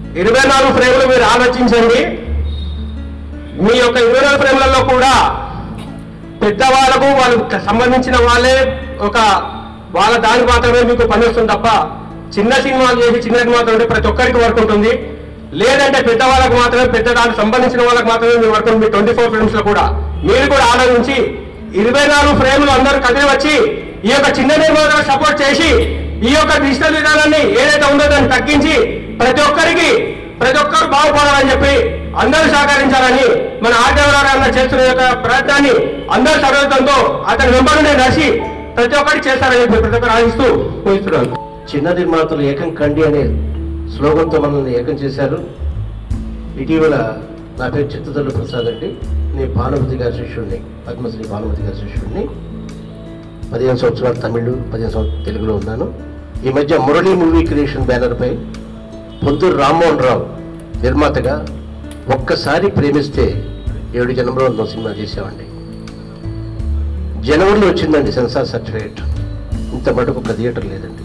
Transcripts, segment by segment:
ఇరవై నాలుగు ఫ్రేములు మీరు ఆలోచించండి మీ యొక్క ఇరవై నాలుగు ఫ్రేములలో కూడా పెద్దవాళ్ళకు వాళ్ళకు సంబంధించిన వాళ్ళే ఒక వాళ్ళ దానికి మాత్రమే మీకు పని వస్తుంది తప్ప చిన్న సినిమాలు చేసి చిన్న సినిమాతో ఉంటే ప్రతి ఒక్కరికి వర్క్ ఉంటుంది లేదంటే పెద్ద వాళ్ళకు మాత్రమే పెద్ద దానికి సంబంధించిన వాళ్ళకి మాత్రమే మీ వర్క్ ఉంటుంది ట్వంటీ ఫోర్ ఫిల్మ్స్ లో కూడా మీరు కూడా ఆలోచించి ఇరవై నాలుగు ఫ్రేములు అందరూ కదిలి వచ్చి ఈ యొక్క చిన్న నిర్మాణాలకు సపోర్ట్ చేసి ఈ యొక్క డిజిటల్ విధానాన్ని ఏదైతే ఉందో దాన్ని తగ్గించి ప్రతి ఒక్కరికి ప్రతి ఒక్కరు బాగుపడాలని చెప్పి అందరూ సహకరించాలని మన ఆర్డర్ అన్న చేస్తున్న యొక్క ప్రయత్నాన్ని అందరూ సహకరించడంతో అతని వెంబడి నడిచి ప్రతి ఒక్కరికి చేస్తారని చెప్పి ప్రతి ఒక్కరు ఆశిస్తూ ఊహిస్తున్నాను చిన్న నిర్మాతలు ఏకం కండి అనే స్లోగన్తో మనల్ని ఏకం చేశారు ఇటీవల నా పేరు చిత్తదల్లు ప్రసాద్ అండి నేను భానుమతి గారి శిష్యుడిని పద్మశ్రీ భానుమతి గారి శిష్యుడిని పదిహేను సంవత్సరాలు తమిళ్ పదిహేను సంవత్సరాలు తెలుగులో ఉన్నాను ఈ మధ్య మురళీ మూవీ క్రియేషన్ బ్యానర్పై పొందూరు రామ్మోహన్ రావు నిర్మాతగా ఒక్కసారి ప్రేమిస్తే ఏడు జనంలో ఉన్న సినిమా చేసామండి జనవరిలో వచ్చిందండి సెన్సార్ సర్టిఫికేట్ ఇంత మటుకు ఒక థియేటర్ లేదండి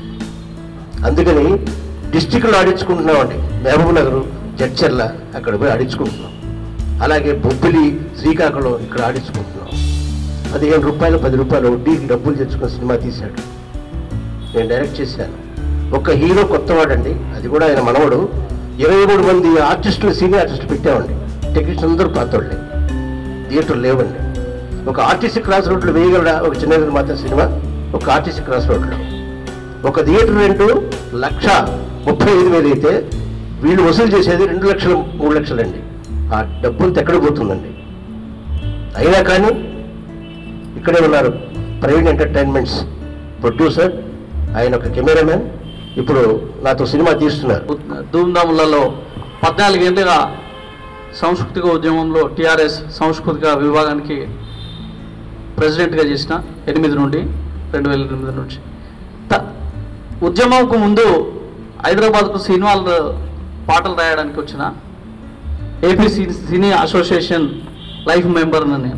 అందుకని డిస్టిక్లో ఆడించుకుంటున్నామండి మహబూబ్ నగర్ జడ్చర్ల అక్కడ పోయి ఆడించుకుంటున్నాం అలాగే బొబ్బిలి శ్రీకాకుళం ఇక్కడ ఆడించుకుంటున్నాం పదిహేను రూపాయలు పది రూపాయలు వడ్డీకి డబ్బులు తెచ్చుకున్న సినిమా తీశాడు నేను డైరెక్ట్ చేశాను ఒక హీరో కొత్తవాడండి అది కూడా ఆయన మనవడు ఇరవై మూడు మంది ఆర్టిస్టులు సీనియర్ ఆర్టిస్టులు పెట్టామండి టెక్నీషియన్ అందరూ పాతోళ్ళే థియేటర్ లేవండి ఒక ఆర్టీసీ క్రాస్ రోడ్లో వేయగలడా ఒక చిన్న నిర్మాత సినిమా ఒక ఆర్టీసీ క్రాస్ రోడ్లో ఒక థియేటర్ రెంట్ లక్ష ముప్పై ఐదు వేలు అయితే వీళ్ళు వసూలు చేసేది రెండు లక్షలు మూడు లక్షలండి ఆ డబ్బుంతా ఎక్కడ పోతుందండి అయినా కానీ ఇక్కడే ఉన్నారు ప్రవీణ్ ఎంటర్టైన్మెంట్స్ ప్రొడ్యూసర్ ఆయన ఒక కెమెరామెన్ ఇప్పుడు నాతో సినిమా తీస్తున్నారు ధూమ్ధాములలో పద్నాలుగేళ్ళుగా సాంస్కృతిక ఉద్యమంలో టిఆర్ఎస్ సాంస్కృతిక విభాగానికి ప్రెసిడెంట్గా చేసిన ఎనిమిది నుండి రెండు వేల ఎనిమిది నుంచి త- ఉద్యమంకు ముందు హైదరాబాద్కు సినిమాలు పాటలు రాయడానికి వచ్చిన ఏపీ సి- సినీ అసోసియేషన్ లైఫ్ మెంబర్ నేను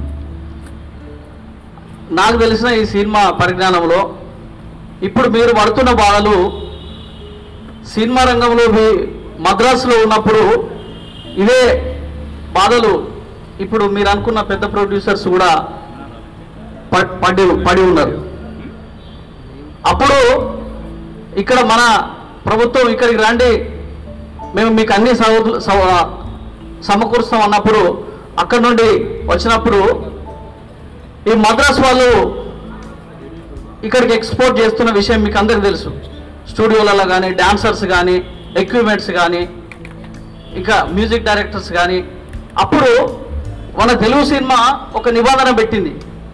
నాకు తెలిసిన ఈ సినిమా పరిజ్ఞానంలో ఇప్పుడు మీరు పడుతున్న బాధలు సినిమా రంగంలో మీ- మద్రాసులో ఉన్నప్పుడు ఇవే బాధలు ఇప్పుడు మీరు అనుకున్న పెద్ద ప్రొడ్యూసర్స్ కూడా ప- పడి పడి ఉన్నారు అప్పుడు ఇక్కడ మన ప్రభుత్వం ఇక్కడికి రండి మేము మీకు అన్ని సౌ- సౌ- సమకూరుస్తాం అన్నప్పుడు అక్కడ నుండి వచ్చినప్పుడు ఈ మద్రాస్ వాళ్ళు ఇక్కడికి ఎక్స్పోర్ట్ చేస్తున్న విషయం మీకు అందరికీ తెలుసు స్టూడియోలలో కానీ డాన్సర్స్ కానీ ఎక్విప్మెంట్స్ కానీ ఇంకా మ్యూజిక్ డైరెక్టర్స్ కానీ అప్పుడు మన తెలుగు సినిమా ఒక నిబంధన పెట్టింది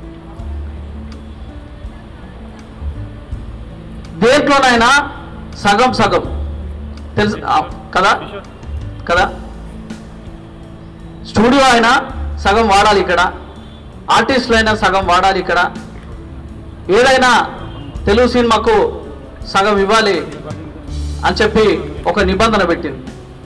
దేంట్లోనైనా సగం సగం తెలుసు ఆ, కదా కదా స్టూడియో అయినా సగం వాడాలి ఇక్కడ ఆర్టిస్టులు అయినా సగం వాడాలి ఇక్కడ ఏదైనా తెలుగు సినిమాకు సగం ఇవ్వాలి అని చెప్పి ఒక నిబంధన పెట్టింది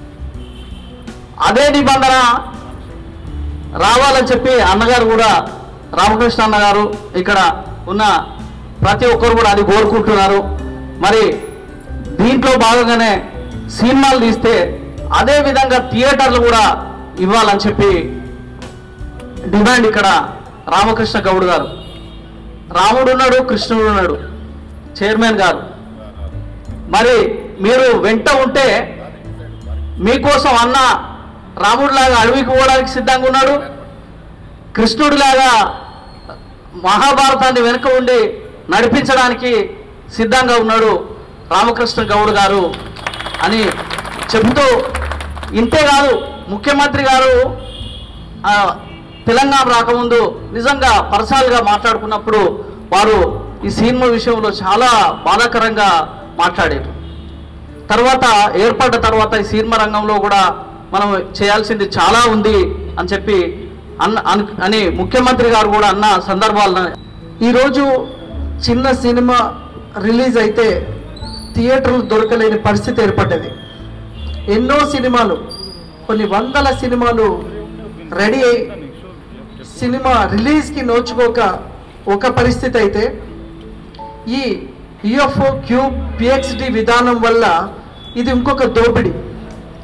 అదే నిబంధన రావాలని చెప్పి అన్నగారు కూడా రామకృష్ణ అన్నగారు ఇక్కడ ఉన్న ప్రతి ఒక్కరు కూడా అది కోరుకుంటున్నారు మరి దీంట్లో భాగంగానే సినిమాలు తీస్తే అదే విధంగా థియేటర్లు కూడా ఇవ్వాలని చెప్పి డిమాండ్ ఇక్కడ రామకృష్ణ గౌడ్ గారు రాముడు ఉన్నాడు కృష్ణుడు ఉన్నాడు చైర్మన్ గారు మరి మీరు వెంట ఉంటే మీకోసం అన్న రాముడిలాగా అడవికి పోవడానికి సిద్ధంగా ఉన్నాడు కృష్ణుడిలాగా మహాభారతాన్ని వెనుక ఉండి నడిపించడానికి సిద్ధంగా ఉన్నాడు రామకృష్ణ గౌడ్ గారు అని చెబుతూ ఇంతే కాదు ముఖ్యమంత్రి గారు ఆ, తెలంగాణ రాకముందు నిజంగా పర్సనల్గా మాట్లాడుకున్నప్పుడు వారు ఈ సినిమా విషయంలో చాలా బాధాకరంగా మాట్లాడారు తర్వాత ఏర్పడ్డ తర్వాత ఈ సినిమా రంగంలో కూడా మనం చేయాల్సింది చాలా ఉంది అని చెప్పి అన్న అన్- అని ముఖ్యమంత్రి గారు కూడా అన్న సందర్భాలను ఈరోజు చిన్న సినిమా రిలీజ్ అయితే థియేటర్లు దొరకలేని పరిస్థితి ఏర్పడ్డది ఎన్నో సినిమాలు కొన్ని వందల సినిమాలు రెడీ అయి సినిమా రిలీజ్కి నోచుకోక ఒక పరిస్థితి అయితే ఈ యుఎఫ్ఓ క్యూబ్ పిహెచ్డి విధానం వల్ల ఇది ఇంకొక దోపిడీ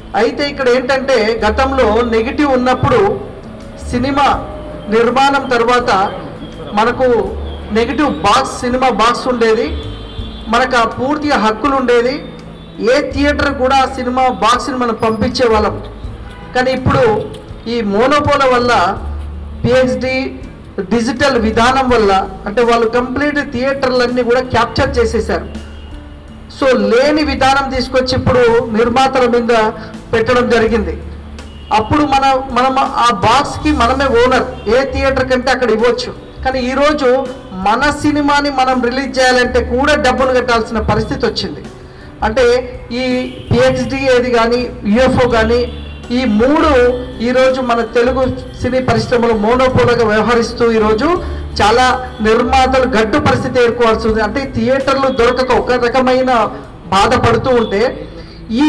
అయితే ఇక్కడ ఏంటంటే గతంలో నెగిటివ్ ఉన్నప్పుడు సినిమా నిర్మాణం తర్వాత మనకు నెగిటివ్ బాక్స్ సినిమా బాక్స్ ఉండేది మనకు ఆ పూర్తిగా హక్కులు ఉండేది ఏ థియేటర్ కూడా ఆ సినిమా బాక్స్ని మనం పంపించే వాళ్ళం కానీ ఇప్పుడు ఈ మోనోపోల వల్ల పిహెచ్డి డిజిటల్ విధానం వల్ల అంటే వాళ్ళు కంప్లీట్ థియేటర్లన్నీ కూడా క్యాప్చర్ చేసేసారు సో లేని విధానం తీసుకొచ్చి ఇప్పుడు నిర్మాతల మీద పెట్టడం జరిగింది అప్పుడు మన మనం ఆ బాక్స్కి మనమే ఓనర్ ఏ థియేటర్ కంటే అక్కడ ఇవ్వచ్చు కానీ ఈరోజు మన సినిమాని మనం రిలీజ్ చేయాలంటే కూడా డబ్బులు కట్టాల్సిన పరిస్థితి వచ్చింది అంటే ఈ పిహెచ్డి ఏది కానీ యుఎఫ్ఓ కానీ ఈ మూడు ఈరోజు మన తెలుగు సినీ పరిశ్రమలో మోనోపోలగా వ్యవహరిస్తూ ఈరోజు చాలా నిర్మాతలు గడ్డు పరిస్థితి ఎదుర్కోవాల్సి ఉంది అంటే థియేటర్లు దొరకక ఒక రకమైన బాధపడుతూ ఉంటే ఈ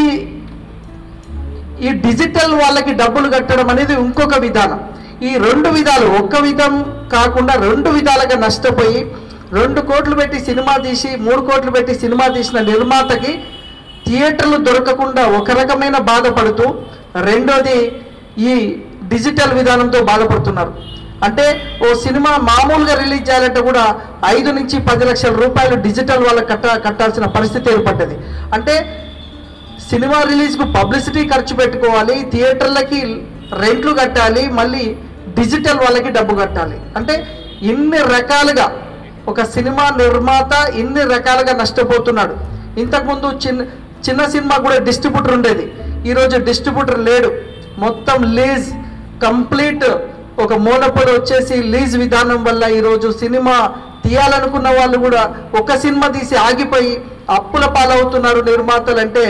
ఈ డిజిటల్ వాళ్ళకి డబ్బులు కట్టడం అనేది ఇంకొక విధానం ఈ రెండు విధాలు ఒక్క విధం కాకుండా రెండు విధాలుగా నష్టపోయి రెండు కోట్లు పెట్టి సినిమా తీసి మూడు కోట్లు పెట్టి సినిమా తీసిన నిర్మాతకి థియేటర్లు దొరకకుండా ఒక రకమైన బాధపడుతూ రెండోది ఈ డిజిటల్ విధానంతో బాధపడుతున్నారు అంటే ఓ సినిమా మామూలుగా రిలీజ్ చేయాలంటే కూడా ఐదు నుంచి పది లక్షల రూపాయలు డిజిటల్ వాళ్ళకి కట్ట కట్టాల్సిన పరిస్థితి ఏర్పడ్డది అంటే సినిమా రిలీజ్కు పబ్లిసిటీ ఖర్చు పెట్టుకోవాలి థియేటర్లకి రెంట్లు కట్టాలి మళ్ళీ డిజిటల్ వాళ్ళకి డబ్బు కట్టాలి అంటే ఇన్ని రకాలుగా ఒక సినిమా నిర్మాత ఇన్ని రకాలుగా నష్టపోతున్నాడు ఇంతకుముందు చిన్న చిన్న సినిమా కూడా డిస్ట్రిబ్యూటర్ ఉండేది ఈరోజు డిస్ట్రిబ్యూటర్ లేడు మొత్తం లీజ్ కంప్లీట్ ఒక మోనపడి వచ్చేసి లీజ్ విధానం వల్ల ఈరోజు సినిమా తీయాలనుకున్న వాళ్ళు కూడా ఒక సినిమా తీసి ఆగిపోయి అప్పుల పాలవుతున్నారు నిర్మాతలు అంటే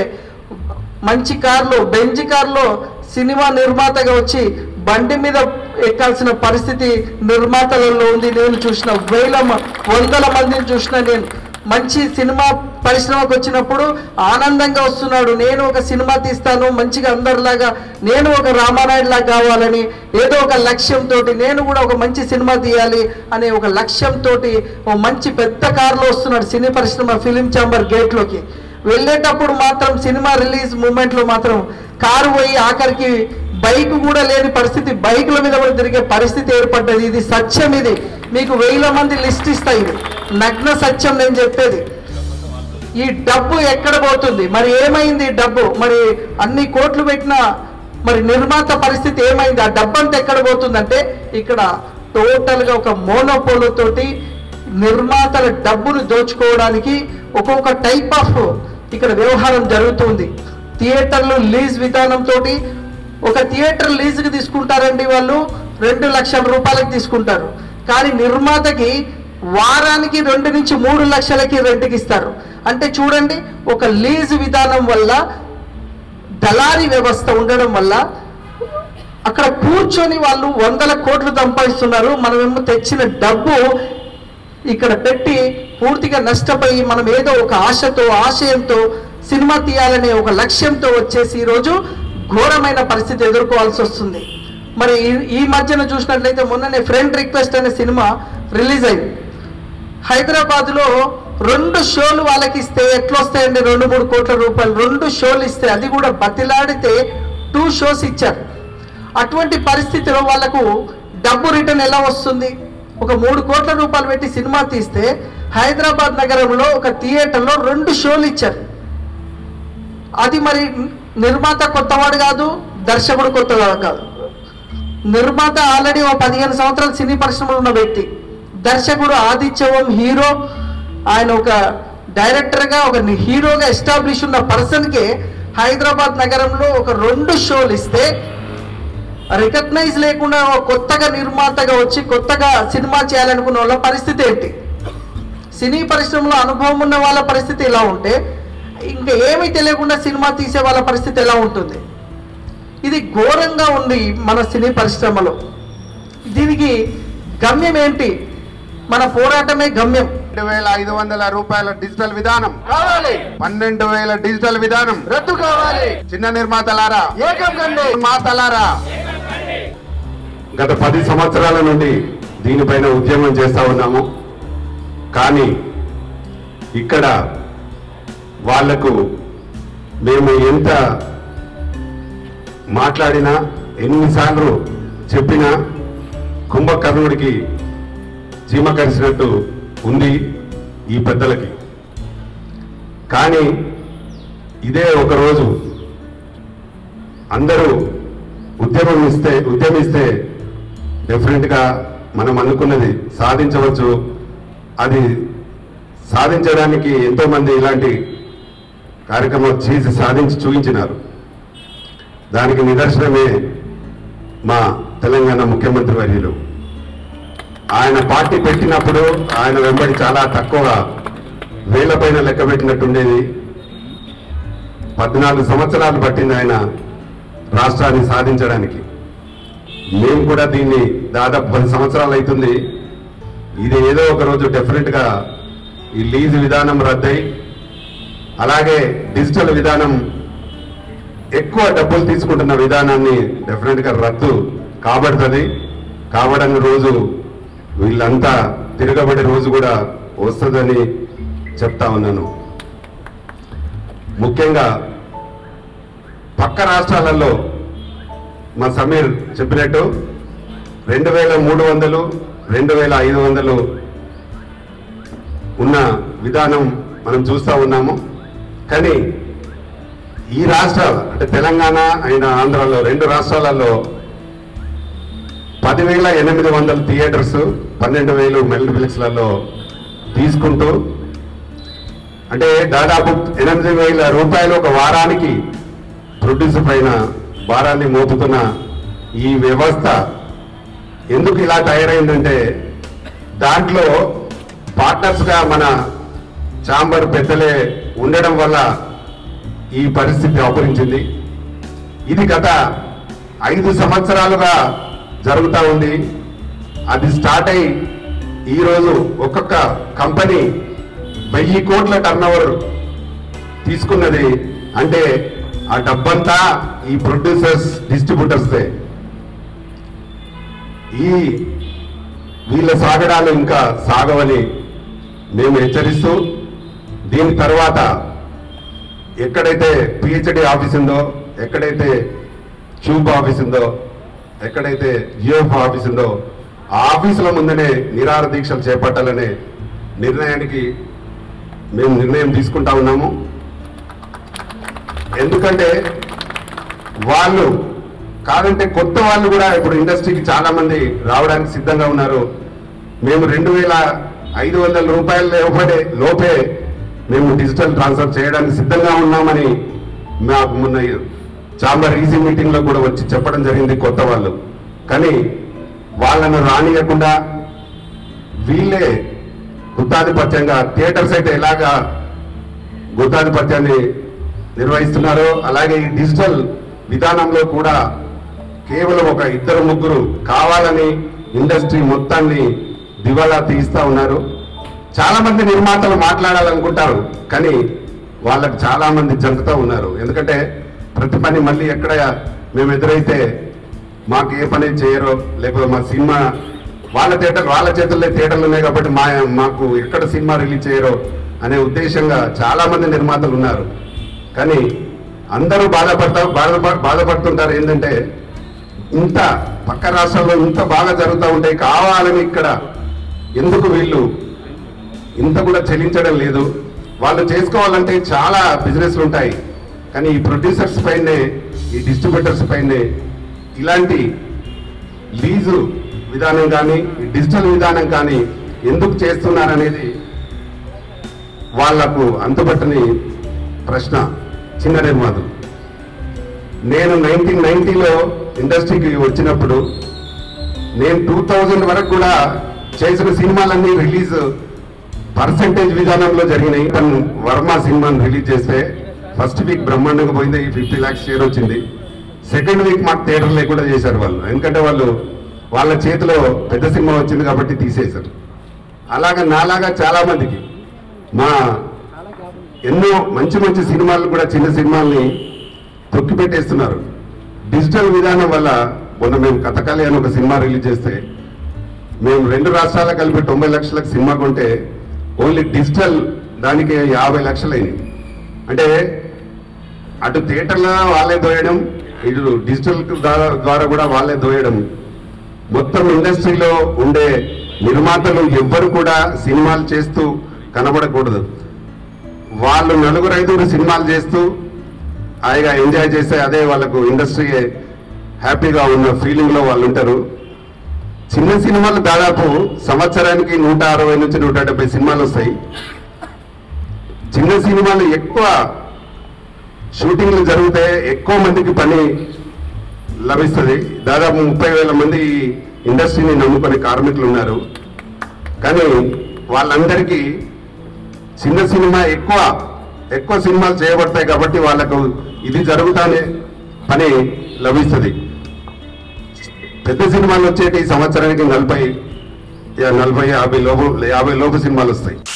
మంచి కార్లో బెంజ్ కార్లో సినిమా నిర్మాతగా వచ్చి బండి మీద ఎక్కాల్సిన పరిస్థితి నిర్మాతలలో ఉంది నేను చూసిన వేల మ- వందల మందిని చూసిన నేను మంచి సినిమా పరిశ్రమకు వచ్చినప్పుడు ఆనందంగా వస్తున్నాడు నేను ఒక సినిమా తీస్తాను మంచిగా అందరిలాగా నేను ఒక రామానాయుడులా కావాలని ఏదో ఒక లక్ష్యంతో నేను కూడా ఒక మంచి సినిమా తీయాలి అనే ఒక లక్ష్యంతో ఒక మంచి పెద్ద కారులో వస్తున్నాడు సినీ పరిశ్రమ ఫిలిం ఛాంబర్ గేట్లోకి వెళ్ళేటప్పుడు మాత్రం సినిమా రిలీజ్ మూమెంట్లో మాత్రం కారు పోయి ఆఖరికి బైక్ కూడా లేని పరిస్థితి బైకుల మీద కూడా తిరిగే పరిస్థితి ఏర్పడ్డది ఇది సత్యం ఇది మీకు వేల మంది లిస్ట్ ఇస్తా ఇది నగ్న సత్యం నేను చెప్పేది ఈ డబ్బు ఎక్కడ పోతుంది మరి ఏమైంది ఈ డబ్బు మరి అన్ని కోట్లు పెట్టిన మరి నిర్మాత పరిస్థితి ఏమైంది ఆ డబ్బు అంతా ఎక్కడ పోతుందంటే ఇక్కడ టోటల్గా ఒక మోనోపోలో తోటి నిర్మాతల డబ్బును దోచుకోవడానికి ఒక్కొక్క టైప్ ఆఫ్ ఇక్కడ వ్యవహారం జరుగుతుంది థియేటర్లు లీజ్ విధానంతో ఒక థియేటర్ లీజుకి తీసుకుంటారండి వాళ్ళు రెండు లక్షల రూపాయలకి తీసుకుంటారు కానీ నిర్మాతకి వారానికి రెండు నుంచి మూడు లక్షలకి రెంట్కి ఇస్తారు అంటే చూడండి ఒక లీజ్ విధానం వల్ల దళారీ వ్యవస్థ ఉండడం వల్ల అక్కడ కూర్చొని వాళ్ళు వందల కోట్లు సంపాదిస్తున్నారు మనమేమో తెచ్చిన డబ్బు ఇక్కడ పెట్టి పూర్తిగా నష్టపోయి మనం ఏదో ఒక ఆశతో ఆశయంతో సినిమా తీయాలనే ఒక లక్ష్యంతో వచ్చేసి ఈరోజు ఘోరమైన పరిస్థితి ఎదుర్కోవాల్సి వస్తుంది మరి ఈ- ఈ మధ్యన చూసినట్లయితే మొన్ననే ఫ్రెండ్ రిక్వెస్ట్ అనే సినిమా రిలీజ్ అయింది హైదరాబాద్లో రెండు షోలు వాళ్ళకి ఇస్తే ఎట్లా వస్తాయండి రెండు మూడు కోట్ల రూపాయలు రెండు షోలు ఇస్తే అది కూడా బతిలాడితే టూ షోస్ ఇచ్చారు అటువంటి పరిస్థితిలో వాళ్ళకు డబ్బు రిటర్న్ ఎలా వస్తుంది ఒక మూడు కోట్ల రూపాయలు పెట్టి సినిమా తీస్తే హైదరాబాద్ నగరంలో ఒక థియేటర్లో రెండు షోలు ఇచ్చారు అది మరి నిర్మాత కొత్తవాడు కాదు దర్శకుడు కొత్తవాడు కాదు నిర్మాత ఆల్రెడీ ఓ పదిహేను సంవత్సరాలు సినీ పరిశ్రమలో ఉన్న వ్యక్తి దర్శకుడు ఆదిత్యవం హీరో ఆయన ఒక డైరెక్టర్గా ఒక హీరోగా ఎస్టాబ్లిష్ ఉన్న పర్సన్కి హైదరాబాద్ నగరంలో ఒక రెండు షోలు ఇస్తే రికగ్నైజ్ లేకుండా ఒక కొత్తగా నిర్మాతగా వచ్చి కొత్తగా సినిమా చేయాలనుకున్న వాళ్ళ పరిస్థితి ఏంటి సినీ పరిశ్రమలో అనుభవం ఉన్న వాళ్ళ పరిస్థితి ఎలా ఉంటే ఇంకా ఏమీ తెలియకుండా సినిమా తీసే వాళ్ళ పరిస్థితి ఎలా ఉంటుంది ఇది ఘోరంగా ఉంది మన సినీ పరిశ్రమలో దీనికి గమ్యం ఏంటి మన పోరాటమే గమ్యం రెండు వేల ఐదు వందల రూపాయల డిజిటల్ విధానం కావాలి పన్నెండు వేల డిజిటల్ విధానం రద్దు కావాలి చిన్న నిర్మాతలారా ఏకం కండి నిర్మాతలారా గత పది సంవత్సరాల నుండి దీనిపైన ఉద్యమం చేస్తా ఉన్నాము కానీ ఇక్కడ వాళ్లకు మేము ఎంత మాట్లాడినా ఎన్నిసార్లు చెప్పినా కుంభకర్ణుడికి చీమ కరిసినట్టు ఉంది ఈ పెద్దలకి కానీ ఇదే ఒకరోజు అందరూ ఉద్యమం ఇస్తే ఉద్యమిస్తే డెఫినెట్గా మనం అనుకున్నది సాధించవచ్చు అది సాధించడానికి ఎంతోమంది ఇలాంటి కార్యక్రమం చేసి సాధించి చూపించినారు దానికి నిదర్శనమే మా తెలంగాణ ముఖ్యమంత్రి వర్యులు ఆయన పార్టీ పెట్టినప్పుడు ఆయన వెంబడి చాలా తక్కువ వేల పైన లెక్క పెట్టినట్టుండేది పద్నాలుగు సంవత్సరాలు పట్టింది ఆయన రాష్ట్రాన్ని సాధించడానికి మేము కూడా దీన్ని దాదాపు పది సంవత్సరాలు అవుతుంది ఇది ఏదో ఒక రోజు డెఫినెట్ గా ఈ లీజ్ విధానం రద్దయి అలాగే డిజిటల్ విధానం ఎక్కువ డబ్బులు తీసుకుంటున్న విధానాన్ని డెఫినెట్ గా రద్దు కాబడుతుంది కాబడని రోజు వీళ్ళంతా తిరగబడే రోజు కూడా వస్తుందని చెప్తా ఉన్నాను ముఖ్యంగా పక్క రాష్ట్రాలలో మా సమీర్ చెప్పినట్టు రెండు వేల మూడు వందలు రెండు వేల ఐదు వందలు ఉన్న విధానం మనం చూస్తూ ఉన్నాము కానీ ఈ రాష్ట్రాలు అంటే తెలంగాణ అయిన ఆంధ్రాలో రెండు రాష్ట్రాలలో పదివేల ఎనిమిది వందల థియేటర్స్ పన్నెండు వేలు మల్టీప్లెక్స్లలో తీసుకుంటూ అంటే దాదాపు ఎనిమిది వేల రూపాయలు ఒక వారానికి ప్రొడ్యూసర్ పైన భారాన్ని మోపుతున్న ఈ వ్యవస్థ ఎందుకు ఇలా తయారైందంటే దాంట్లో పార్ట్నర్స్గా మన చాంబర్ పెద్దలే ఉండడం వల్ల ఈ పరిస్థితి అవతరించింది ఇది గత ఐదు సంవత్సరాలుగా జరుగుతూ ఉంది అది స్టార్ట్ అయి ఈరోజు ఒక్కొక్క కంపెనీ వెయ్యి కోట్ల టర్నోవర్ తీసుకున్నది అంటే ఆ డబ్బంతా ఈ ప్రొడ్యూసర్స్ డిస్ట్రిబ్యూటర్స్దే ఈ వీళ్ళ సాగడాలు ఇంకా సాగవని మేము హెచ్చరిస్తూ దీని తర్వాత ఎక్కడైతే పిహెచ్డి ఆఫీస్ ఉందో ఎక్కడైతే క్యూబ్ ఆఫీస్ ఉందో ఎక్కడైతే జియోఫ్ ఆఫీస్ ఉందో ఆ ఆఫీసుల ముందనే నిరాహార దీక్షలు చేపట్టాలనే నిర్ణయానికి మేము నిర్ణయం తీసుకుంటా ఉన్నాము ఎందుకంటే వాళ్ళు కాదంటే కొత్త వాళ్ళు కూడా ఇప్పుడు ఇండస్ట్రీకి చాలా మంది రావడానికి సిద్ధంగా ఉన్నారు మేము రెండు వేల ఐదు వందల రూపాయల లోపడే లోపే మేము డిజిటల్ ట్రాన్స్ఫర్ చేయడానికి సిద్ధంగా ఉన్నామని మాకు మొన్న చాంబర్ ఈజీ మీటింగ్ లో కూడా వచ్చి చెప్పడం జరిగింది కొత్త వాళ్ళు కానీ వాళ్ళను రానియకుండా వీళ్ళే గుత్తాధిపత్యంగా థియేటర్స్ అయితే ఎలాగా గుత్తాధిపత్యాన్ని నిర్వహిస్తున్నారో అలాగే ఈ డిజిటల్ విధానంలో కూడా కేవలం ఒక ఇద్దరు ముగ్గురు కావాలని ఇండస్ట్రీ మొత్తాన్ని దివాలా తీస్తా ఉన్నారు చాలా మంది నిర్మాతలు మాట్లాడాలనుకుంటారు కానీ వాళ్ళకి చాలా మంది జంకుతూ ఉన్నారు ఎందుకంటే ప్రతి పని మళ్ళీ ఎక్కడ మేము ఎదురైతే మాకు ఏ పని చేయరో లేకపోతే మా సినిమా వాళ్ళ థియేటర్ వాళ్ళ చేతుల్లో థియేటర్లు ఉన్నాయి కాబట్టి మా మాకు ఎక్కడ సినిమా రిలీజ్ చేయరో అనే ఉద్దేశంగా చాలా మంది నిర్మాతలు ఉన్నారు కానీ అందరూ బాధపడతా బాధ బాధపడుతుంటారు ఏంటంటే ఇంత పక్క రాష్ట్రాల్లో ఇంత బాగా జరుగుతూ ఉంటాయి కావాలని ఇక్కడ ఎందుకు వీళ్ళు ఇంత కూడా చెల్లించడం లేదు వాళ్ళు చేసుకోవాలంటే చాలా బిజినెస్లు ఉంటాయి కానీ ఈ ప్రొడ్యూసర్స్ పైనే ఈ డిస్ట్రిబ్యూటర్స్ పైనే ఇలాంటి లీజు విధానం కానీ ఈ డిజిటల్ విధానం కానీ ఎందుకు చేస్తున్నారనేది వాళ్లకు అంతుపట్టని ప్రశ్న చిన్న నిర్మాతలు నేను నైన్టీన్ నైన్టీలో ఇండస్ట్రీకి వచ్చినప్పుడు నేను టూ థౌజండ్ వరకు కూడా చేసిన సినిమాలన్నీ రిలీజ్ పర్సంటేజ్ విధానంలో జరిగినాయి కానీ వర్మ సినిమాని రిలీజ్ చేస్తే ఫస్ట్ వీక్ బ్రహ్మాండంగా పోయింది ఫిఫ్టీ ల్యాక్స్ షేర్ వచ్చింది సెకండ్ వీక్ మాకు థియేటర్ లేకుండా చేశారు వాళ్ళు ఎందుకంటే వాళ్ళు వాళ్ళ చేతిలో పెద్ద సినిమా వచ్చింది కాబట్టి తీసేశారు అలాగా నాలాగా చాలా మందికి మా ఎన్నో మంచి మంచి సినిమాలు కూడా చిన్న సినిమాల్ని తొక్కి పెట్టేస్తున్నారు డిజిటల్ విధానం వల్ల మొన్న మేము కథకాలి అని ఒక సినిమా రిలీజ్ చేస్తే మేము రెండు రాష్ట్రాల కలిపి తొంభై లక్షలకు సినిమా కొంటే ఓన్లీ డిజిటల్ దానికి యాభై లక్షలు అయినాయి అంటే అటు థియేటర్లో వాళ్ళే దోయడం ఇటు డిజిటల్ ద్వారా- ద్వారా కూడా వాళ్ళే దోయడం మొత్తం ఇండస్ట్రీలో ఉండే నిర్మాతలు ఎవ్వరు కూడా సినిమాలు చేస్తూ కనబడకూడదు వాళ్ళు నలుగురు ఐదుగురు సినిమాలు చేస్తూ హాయిగా ఎంజాయ్ చేస్తే అదే వాళ్ళకు ఇండస్ట్రీ హ్యాపీగా ఉన్న ఫీలింగ్లో వాళ్ళు ఉంటారు చిన్న సినిమాలు దాదాపు సంవత్సరానికి నూట అరవై నుంచి నూట డెబ్బై సినిమాలు వస్తాయి చిన్న సినిమాలు ఎక్కువ షూటింగ్లు జరిగితే ఎక్కువ మందికి పని లభిస్తుంది దాదాపు ముప్పై వేల మంది ఈ ఇండస్ట్రీని నమ్ముకునే కార్మికులు ఉన్నారు కానీ వాళ్ళందరికీ చిన్న సినిమా ఎక్కువ ఎక్కువ సినిమాలు చేయబడతాయి కాబట్టి వాళ్ళకు ఇది జరుగుతానే పని లభిస్తుంది పెద్ద సినిమాలు వచ్చేటి సంవత్సరానికి నలభై యా- నలభై యాభై లోపు యాభై లోపు సినిమాలు వస్తాయి